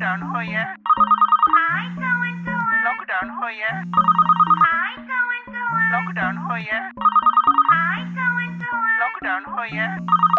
Lockdown hoya. Hi, going, going. Lockdown hoya. Hi, going, going. Lockdown hoya. Hi, going, going. Lockdown hoya.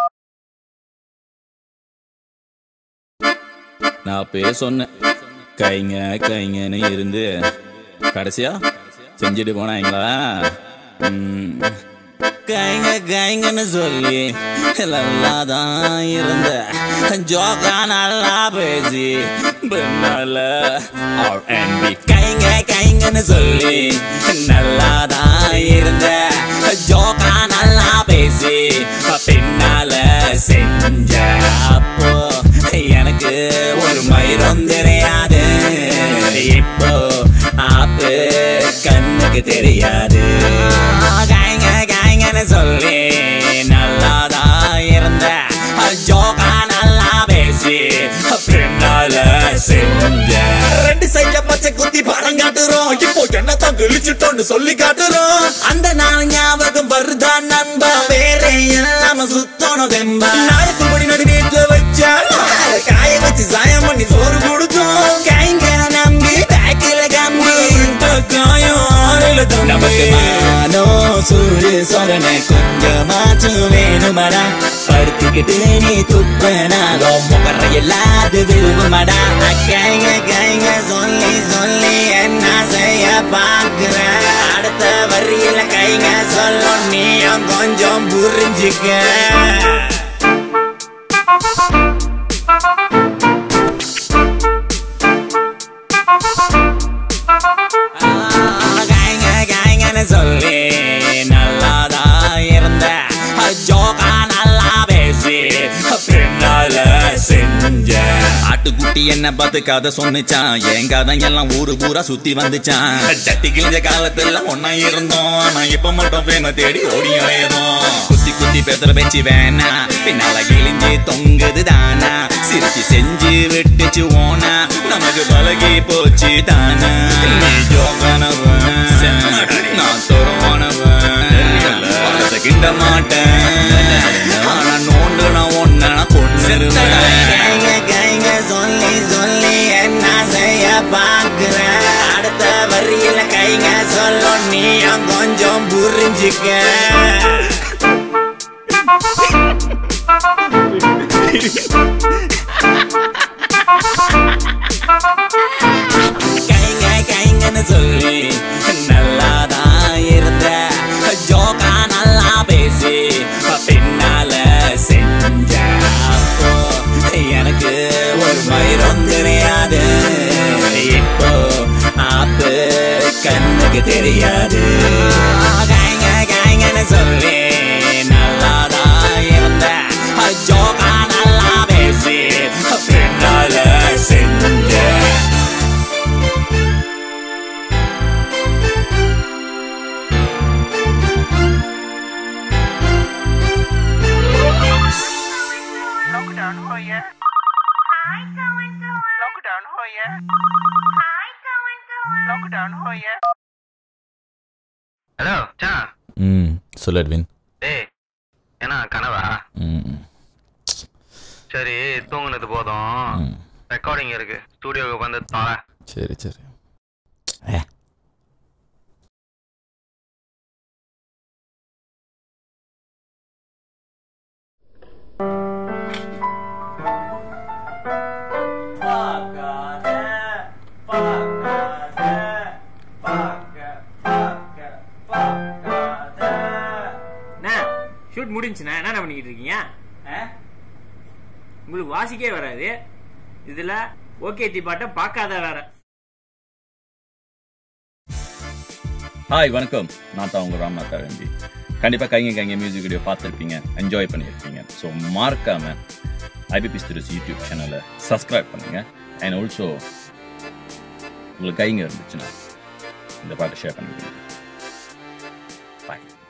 நான் அப்பயே சொன்னேன் கைங்க கைங்கன்னு இருந்து கடைசியா செஞ்சுட்டு போனாங்களா ம். கைங்க கைங்கன்னு சொல்லி நல்லா தான் இருந்த ஜோக்கா நல்லா பேசி பின்னால R&B கைங்க கைங்கன்னு சொல்லி நல்லா தான் இருந்த ஜோக்கா நல்லா பேசி பின்னால செஞ்ச அப்போ எனக்கு ஒரு மயிரும் தெரியாது இப்போ ஆப்பு கண்ணுக்கு தெரியாது காய்ங்க காய்ங்கன்னு சொல்லி நல்லாதான் இருந்த ஜோகா நல்லா பேசி பின்னால செஞ்ச ரெண்டு சைட்ல பச்சை குத்தி படம் காட்டுறோம் இப்போ என்னத்தான் கிழிச்சிட்டோன்னு சொல்லி காட்டுறோம் அந்த நாள் ஞாபகம் வருதா நண்பா வேற இல்லாம சுத்தணும் தெம்பா நாயக்குள் படி நடு வீட்டுல வச்சா காய வச்சு சாயம் பண்ணி சோறு கொடுத்தோம் கைங்க நம்பி பேக்கில கம்பி இந்த காயம் ஆளுல நமக்கு மானோ சூடு சொரண கொஞ்சமாச்சும் வேணுமடா படுத்துக்கிட்டு நீ துப்பனாலும் முகர எல்லாது விரும்புமடா கைங்க கைங்க சொல்லி சொல்லி என்ன செய்ய பாக்குற அடுத்த வரியில கைங்க சொல்லும் நீயும் கொஞ்சம் புரிஞ்சுக்க கைங்க கைங்கன்னு சொல்லி நல்லாதான் இருந்த ஜோகா நல்லா பேசி பின்னால செஞ்ச ஆட்டுக்குட்டி என்ன பார்த்து கதை சொன்னுச்சான் என் கதை எல்லாம் ஊரு பூரா சுத்தி வந்துச்சான் சட்டி கிழிஞ்ச காலத்துல ஒன்னா இருந்தோம் ஆனா இப்ப மட்டும் பேம தேடி ஓடி அலையதும் குத்தி குத்தி பேசுற பேச்சு வேணா பின்னால கிழிஞ்சு தொங்குது தானா சிரிச்சு செஞ்சு விட்டுச்சு ஓனா நமக்கு பழகி போச்சு தானா நீ ஜோகானவன் நான் தருவானவன் கிண்ட மாட்டேன் ஆனா நோண்டு நான் ஒன்ன கொண்டு கைங்க கைங்க சொல்லி சொல்லி என்ன செய்ய பாக்குற அடுத்த வரியில கைங்க சொல்லும் நீயும் கொஞ்சம் புரிஞ்சுக்க கைங்க கைங்கன்னு சொல்லி நல்லாதான் இருந்த ஜோக்கா நல்லா பேசி பின்னால செஞ்ச அப்போ எனக்கு ஒரு மயிரும் தெரியாது இப்போ ஆப்பு கண்ணுக்கு தெரியாது கைங்க கைங்கன்னு சொல்லி நல்லாதான் இருந்த ஜோக்கா நல்லா பேசி பின்னால செஞ்ச Lockdown hoya. Hi, going, going. Lockdown hoya. Hi, going, going. Lockdown hoya. Hello சா ம் சொல்லு அட்வின் டேய் என்ன கனவா ம் சரி தூங்குனது போதும் ம் ரெக்கார்டிங் இருக்கு ஸ்டூடியோவுக்கு வந்து தோற சரி சரி ஏ அண்ணா ஷூட் முடிஞ்சுண்ணா என்ன பண்ணிக்கிட்டு இருக்கீங்க ஆ? உங்களுக்கு வாசிக்கவே வராது இதுல ஓகே டி பாட்டை பார்க்காத வேற ஹாய் வணக்கம் நான் தான் உங்கள் ராம்நாத் அரண்டி கண்டிப்பாக கைங்க கைங்க மியூசிக் வீடியோ பார்த்துருப்பீங்க என்ஜாய் பண்ணியிருப்பீங்க ஸோ மறக்காம ஐபிபி ஸ்டுடியோஸ் யூடியூப் சேனலை சப்ஸ்கிரைப் பண்ணுங்க அண்ட் ஆல்சோ உங்களுக்கு கைங்க இருந்துச்சுன்னா இந்த பாட்டை ஷேர் பண்ணிக்கிறீங்க பாய்